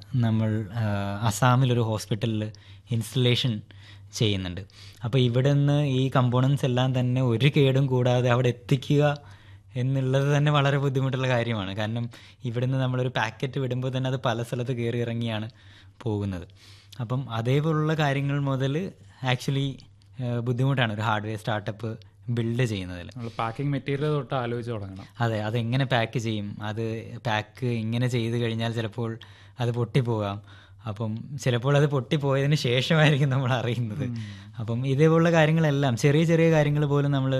നമ്മൾ ആ, അസാമിലൊരു ഹോസ്പിറ്റലിൽ ഇൻസ്റ്റലേഷൻ ചെയ്യുന്നുണ്ട് അപ്പോൾ ഇവിടെ നിന്ന് ഈ കമ്പോണൻസ് എല്ലാം തന്നെ ഒരു കേടും കൂടാതെ അവിടെ എത്തിക്കുക എന്നുള്ളത് തന്നെ വളരെ ബുദ്ധിമുട്ടുള്ള കാര്യമാണ് കാരണം ഇവിടുന്ന് നമ്മളൊരു പാക്കറ്റ് വിടുമ്പോൾ തന്നെ അത് പല സ്ഥലത്ത് കയറി ഇറങ്ങിയാണ് പോകുന്നത് അപ്പം അതേപോലുള്ള കാര്യങ്ങൾ മുതൽ ആക്ച്വലി ബുദ്ധിമുട്ടാണ് ഒരു ഹാർഡ്വെയർ സ്റ്റാർട്ടപ്പ് ബിൽഡ് ചെയ്യുന്നതിൽ നമ്മൾ പാക്കിംഗ് മെറ്റീരിയൽ തൊട്ട് ആലോചിച്ച് തുടങ്ങണം അതെ അതെങ്ങനെ പാക്ക് ചെയ്യും അത് പാക്ക് ഇങ്ങനെ ചെയ്ത് കഴിഞ്ഞാൽ ചിലപ്പോൾ അത് പൊട്ടിപ്പോകാം അപ്പം ചിലപ്പോൾ അത് പൊട്ടിപ്പോയതിന് ശേഷമായിരിക്കും നമ്മൾ അറിയുന്നത് അപ്പം ഇതേപോലുള്ള കാര്യങ്ങളെല്ലാം ചെറിയ ചെറിയ കാര്യങ്ങൾ പോലും നമ്മൾ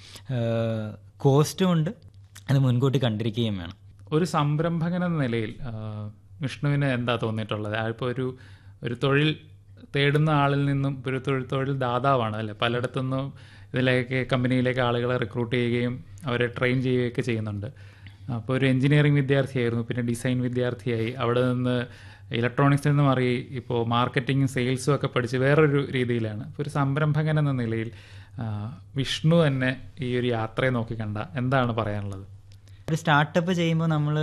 കോസ്റ്റും ഉണ്ട് അത് മുൻകൂട്ടി കണ്ടിരിക്കുകയും വേണം ഒരു സംരംഭകൻ എന്ന നിലയിൽ ആ, വിഷ്ണുവിന് എന്താ തോന്നിയിട്ടുള്ളത് ഇപ്പോൾ ഒരു ഒരു തൊഴിൽ തേടുന്ന ആളിൽ നിന്നും ഇപ്പൊ ഒരു തൊഴിൽ തൊഴിൽ ദാതാവാണ് അല്ലെ പലയിടത്തുനിന്നും ഇതിലേക്ക് കമ്പനിയിലേക്ക് ആളുകളെ റിക്രൂട്ട് ചെയ്യുകയും അവരെ ട്രെയിൻ ചെയ്യുകയൊക്കെ ചെയ്യുന്നുണ്ട് അപ്പോൾ ഒരു എഞ്ചിനീയറിംഗ് വിദ്യാർത്ഥിയായിരുന്നു പിന്നെ ഡിസൈൻ വിദ്യാർത്ഥിയായി അവിടെ നിന്ന് ഇലക്ട്രോണിക്സിൽ നിന്ന് മാറി ഇപ്പോൾ മാർക്കറ്റിങ്ങും സെയിൽസും ഒക്കെ പഠിച്ച് വേറൊരു രീതിയിലാണ് ഇപ്പോൾ ഒരു സംരംഭകൻ എന്ന നിലയിൽ ആ, വിഷ്ണു തന്നെ ഈ ഒരു യാത്രയെ നോക്കിക്കണ്ട എന്താണ് പറയാനുള്ളത് ഒരു സ്റ്റാർട്ടപ്പ് ചെയ്യുമ്പോൾ നമ്മൾ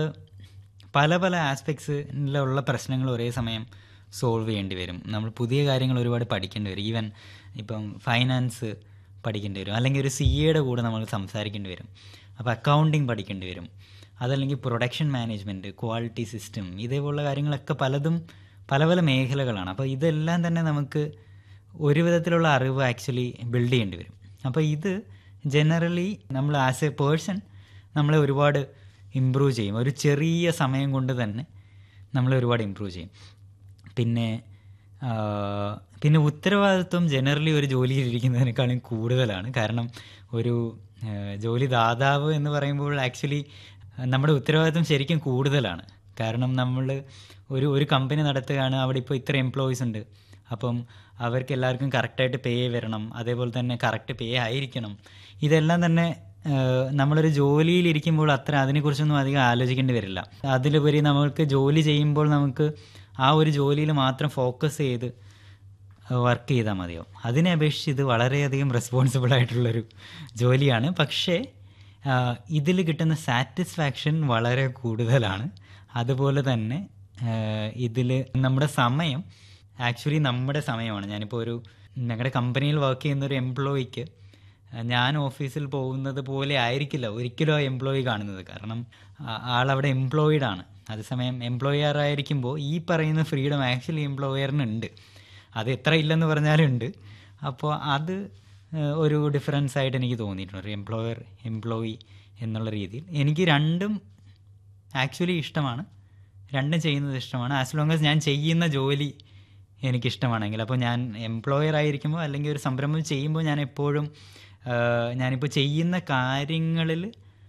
പല പല ആസ്പെക്ട്സിലുള്ള പ്രശ്നങ്ങൾ ഒരേ സമയം സോൾവ് ചെയ്യേണ്ടി വരും നമ്മൾ പുതിയ കാര്യങ്ങൾ ഒരുപാട് പഠിക്കേണ്ടി വരും ഈവൻ ഇപ്പം ഫൈനാൻസ് പഠിക്കേണ്ടി വരും അല്ലെങ്കിൽ ഒരു സി എയുടെ കൂടെ നമ്മൾ സംസാരിക്കേണ്ടി വരും അപ്പോൾ അക്കൗണ്ടിങ് പഠിക്കേണ്ടി വരും അതല്ലെങ്കിൽ പ്രൊഡക്ഷൻ മാനേജ്മെൻറ്റ് ക്വാളിറ്റി സിസ്റ്റം ഇതേപോലുള്ള കാര്യങ്ങളൊക്കെ പലതും പല പല മേഖലകളാണ് അപ്പോൾ ഇതെല്ലാം തന്നെ നമുക്ക് ഒരു വിധത്തിലുള്ള അറിവ് ആക്ച്വലി ബിൽഡ് ചെയ്യേണ്ടി വരും അപ്പോൾ ഇത് ജനറലി നമ്മൾ ആസ് എ പേഴ്സൺ നമ്മളെ ഒരുപാട് ഇമ്പ്രൂവ് ചെയ്യും ഒരു ചെറിയ സമയം കൊണ്ട് തന്നെ നമ്മളെ ഒരുപാട് ഇമ്പ്രൂവ് ചെയ്യും പിന്നെ ആ, പിന്നെ ഉത്തരവാദിത്വം ജനറലി ഒരു ജോലിയിൽ ഇരിക്കുന്നതിനേക്കാളും കൂടുതലാണ് കാരണം ഒരു ആ, ജോലി ദാതാവ് എന്ന് പറയുമ്പോൾ ആക്ച്വലി നമ്മുടെ ഉത്തരവാദിത്വം ശരിക്കും കൂടുതലാണ് കാരണം നമ്മൾ ഒരു ഒരു കമ്പനി നടത്തുകയാണ് അവിടെ ഇപ്പോൾ ഇത്ര എംപ്ലോയീസ് ഉണ്ട് അപ്പം അവർക്ക് എല്ലാവർക്കും കറക്റ്റായിട്ട് പേ വരണം അതേപോലെ തന്നെ കറക്റ്റ് പേ ആയിരിക്കണം ഇതെല്ലാം തന്നെ ഏഹ്, നമ്മളൊരു ജോലിയിൽ ഇരിക്കുമ്പോൾ അത്ര അതിനെക്കുറിച്ചൊന്നും അധികം ആലോചിക്കേണ്ടി വരില്ല അതിലുപരി നമുക്ക് ജോലി ചെയ്യുമ്പോൾ നമുക്ക് ആ ഒരു ജോലിയിൽ മാത്രം ഫോക്കസ് ചെയ്ത് വർക്ക് ചെയ്താൽ മതിയാവും അതിനെ അപേക്ഷിച്ച് ഇത് വളരെയധികം റെസ്പോൺസിബിൾ ആയിട്ടുള്ളൊരു ജോലിയാണ് പക്ഷേ ഇതിൽ കിട്ടുന്ന സാറ്റിസ്ഫാക്ഷൻ വളരെ കൂടുതലാണ് അതുപോലെ തന്നെ ഇതിൽ നമ്മുടെ സമയം ആക്ച്വലി നമ്മുടെ സമയമാണ് ഞാനിപ്പോൾ ഒരു ഞങ്ങളുടെ കമ്പനിയിൽ വർക്ക് ചെയ്യുന്ന ഒരു എംപ്ലോയിക്ക് ഞാൻ ഓഫീസിൽ പോകുന്നത് പോലെ ആയിരിക്കില്ല ഒരിക്കലും ആ എംപ്ലോയി കാണുന്നത് കാരണം ആ- ആളവിടെ എംപ്ലോയിഡ് ആണ് അതേസമയം എംപ്ലോയർ ആയിരിക്കുമ്പോൾ ഈ പറയുന്ന ഫ്രീഡം ആക്ച്വലി എംപ്ലോയറിനുണ്ട് അത് എത്ര ഇല്ലെന്ന് പറഞ്ഞാലും ഉണ്ട് അപ്പോൾ അത് ഏഹ്, ഒരു ഡിഫറൻസ് ആയിട്ട് എനിക്ക് തോന്നിയിട്ടുണ്ട് ഒരു എംപ്ലോയർ എംപ്ലോയി എന്നുള്ള രീതിയിൽ എനിക്ക് രണ്ടും ആക്ച്വലി ഇഷ്ടമാണ് രണ്ടും ചെയ്യുന്നത് ഇഷ്ടമാണ് ആസ് ലോങ് ആസ് ഞാൻ ചെയ്യുന്ന ജോലി എനിക്കിഷ്ടമാണെങ്കിൽ അപ്പോൾ ഞാൻ എംപ്ലോയർ ആയിരിക്കുമ്പോൾ അല്ലെങ്കിൽ ഒരു സംരംഭം ചെയ്യുമ്പോൾ ഞാൻ എപ്പോഴും ആഹ്, ഞാനിപ്പോൾ ചെയ്യുന്ന കാര്യങ്ങളിൽ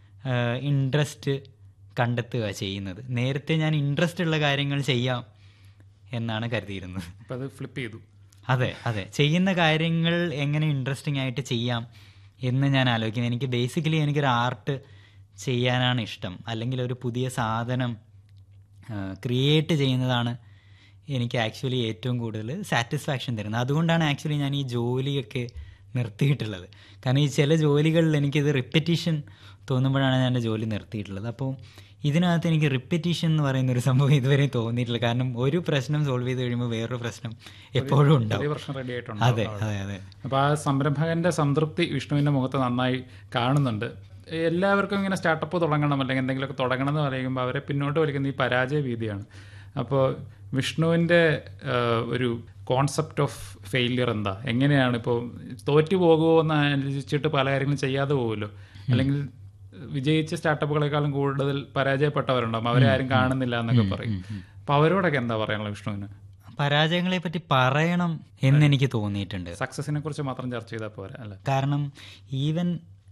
ഇൻട്രസ്റ്റ് കണ്ടെത്തുക ചെയ്യുന്നത് നേരത്തെ ഞാൻ ഇൻട്രസ്റ്റ് ഉള്ള കാര്യങ്ങൾ ചെയ്യാം എന്നാണ് കരുതിയിരുന്നത് അപ്പം അത് ഫ്ലിപ്പ് ചെയ്തു അതെ അതെ ചെയ്യുന്ന കാര്യങ്ങൾ എങ്ങനെ ഇൻട്രസ്റ്റിംഗ് ആയിട്ട് ചെയ്യാം എന്ന് ഞാൻ ആലോചിക്കുന്നത് എനിക്ക് ബേസിക്കലി എനിക്കൊരു ആർട്ട് ചെയ്യാനാണ് ഇഷ്ടം അല്ലെങ്കിൽ ഒരു പുതിയ സാധനം ക്രിയേറ്റ് ചെയ്യുന്നതാണ് എനിക്ക് ആക്ച്വലി ഏറ്റവും കൂടുതൽ സാറ്റിസ്ഫാക്ഷൻ തരുന്നത് അതുകൊണ്ടാണ് ആക്ച്വലി ഞാൻ ഈ ജോലിയൊക്കെ നിർത്തിയിട്ടുള്ളത് കാരണം ഈ ചില ജോലികളിൽ എനിക്കിത് റിപ്പറ്റീഷൻ തോന്നുമ്പോഴാണ് ഞാൻ എൻ്റെ ജോലി നിർത്തിയിട്ടുള്ളത് അപ്പോൾ ഇതിനകത്ത് എനിക്ക് റിപ്പറ്റീഷൻ എന്ന് പറയുന്ന ഒരു സംഭവം ഇതുവരെ തോന്നിയിട്ടില്ല കാരണം ഒരു പ്രശ്നം സോൾവ് ചെയ്ത് കഴിയുമ്പോൾ വേറൊരു പ്രശ്നം എപ്പോഴും പുതിയ ഉണ്ടാവും പ്രശ്നം റെഡി ആയിട്ടുണ്ട് അതെ അതെ അതെ അപ്പോൾ ആ സംരംഭകന്റെ സംതൃപ്തി വിഷ്ണുവിന്റെ മുഖത്ത് നന്നായി കാണുന്നുണ്ട് എല്ലാവർക്കും ഇങ്ങനെ സ്റ്റാർട്ടപ്പ് തുടങ്ങണം അല്ലെങ്കിൽ എന്തെങ്കിലുമൊക്കെ തുടങ്ങണം എന്ന് പറയുമ്പോൾ അവരെ പിന്നോട്ട് വലിക്കുന്ന ഈ പരാജയ ഭീതിയാണ് അപ്പോൾ വിഷ്ണുവിൻ്റെ ഒരു കോൺസെപ്റ്റ് ഓഫ് ഫെയിലിയർ എന്താ എങ്ങനെയാണ് ഇപ്പോൾ തോറ്റു പോകുമോ എന്ന് ആലോചിച്ചിട്ട് പല കാര്യങ്ങളും ചെയ്യാതെ പോകുമല്ലോ അല്ലെങ്കിൽ വിജയിച്ച സ്റ്റാർട്ടപ്പുകളെക്കാളും കൂടുതൽ പരാജയപ്പെട്ടവരുണ്ടാവും അവരെ ആരും കാണുന്നില്ല എന്നൊക്കെ പറയും അപ്പോൾ അവരോടൊക്കെ എന്താ പറയാനുള്ളത് വിഷ്ണുവിന് പരാജയങ്ങളെ പറ്റി പറയണം എന്നെനിക്ക് തോന്നിയിട്ടുണ്ട് സക്സസിനെ കുറിച്ച് മാത്രം ചർച്ച ചെയ്താൽ പോരാ അല്ലേ കാരണം ഈവൻ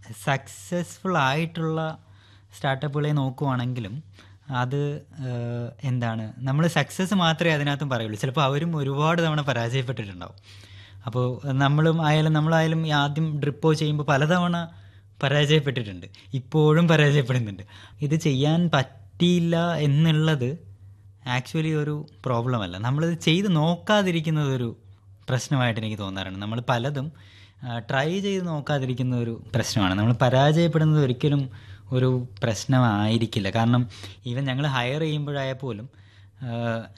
സക്സസ്ഫുൾ ആയിട്ടുള്ള സ്റ്റാർട്ടപ്പുകളെ നോക്കുവാണെങ്കിലും അത് ഏഹ്, എന്താണ് നമ്മൾ സക്സസ് മാത്രമേ അതിനകത്തും പറയുള്ളൂ ചിലപ്പോൾ അവരും ഒരുപാട് തവണ പരാജയപ്പെട്ടിട്ടുണ്ടാവും അപ്പോൾ നമ്മളും ആയാലും നമ്മളായാലും ഈ ആദ്യം ഡ്രിപ്പോ ചെയ്യുമ്പോൾ പലതവണ പരാജയപ്പെട്ടിട്ടുണ്ട് ഇപ്പോഴും പരാജയപ്പെടുന്നുണ്ട് ഇത് ചെയ്യാൻ പറ്റിയില്ല എന്നുള്ളത് ആക്ച്വലി ഒരു പ്രോബ്ലം അല്ല നമ്മളിത് ചെയ്ത് നോക്കാതിരിക്കുന്നത് ഒരു പ്രശ്നമായിട്ട് എനിക്ക് തോന്നാറുണ്ട് നമ്മൾ പലതും ട്രൈ ചെയ്ത് നോക്കാതിരിക്കുന്ന ഒരു പ്രശ്നമാണ് നമ്മൾ പരാജയപ്പെടുന്നത് ഒരിക്കലും ഒരു പ്രശ്നമായിരിക്കില്ല കാരണം ഈവൻ ഞങ്ങൾ ഹയർ ചെയ്യുമ്പോഴായാൽ പോലും